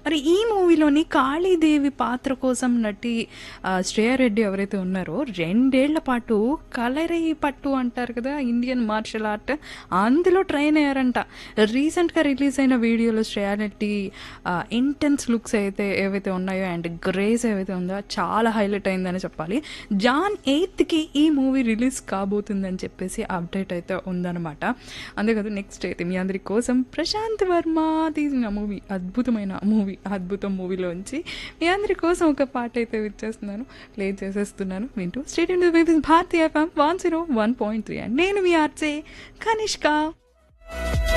మరి ఈ మూవీలోని కాళీదేవి పాత్ర కోసం నటి ఆ, శ్రేయారెడ్డి ఎవరైతే ఉన్నారో రెండేళ్ల పాటు కలరై పట్టు అంటారు కదా ఇండియన్ మార్షల్ ఆర్ట్ అందులో ట్రైన్ అయ్యారంట రీసెంట్గా రిలీజ్ అయిన వీడియోలో శ్రేయారెడ్డి ఇంటెన్స్ లుక్స్ అయితే ఏవైతే ఉన్నాయో అండ్ గ్రేస్ ఏవైతే ఉందో చాలా హైలైట్ అయిందని చెప్పాలి జాన్ ఎయిత్కి ఈ మూవీ రిలీజ్ కాబోతుందని చెప్పేసి అప్డేట్ అయితే ఉందన్నమాట అంతేకాదు నెక్స్ట్ అయితే మీ అందరి కోసం ప్రశాంత్ వర్మ తీసిన మూవీ అద్భుతమైన మూవీ అద్భుతం మూవీలోంచి మీ అందరి కోసం ఒక పాట అయితే ఇచ్చేస్తున్నాను ప్లే చేసేస్తున్నాను వింటూ stadium Bharatiya FM one zero one point three and నేను మీ ఆర్జే కనిష్క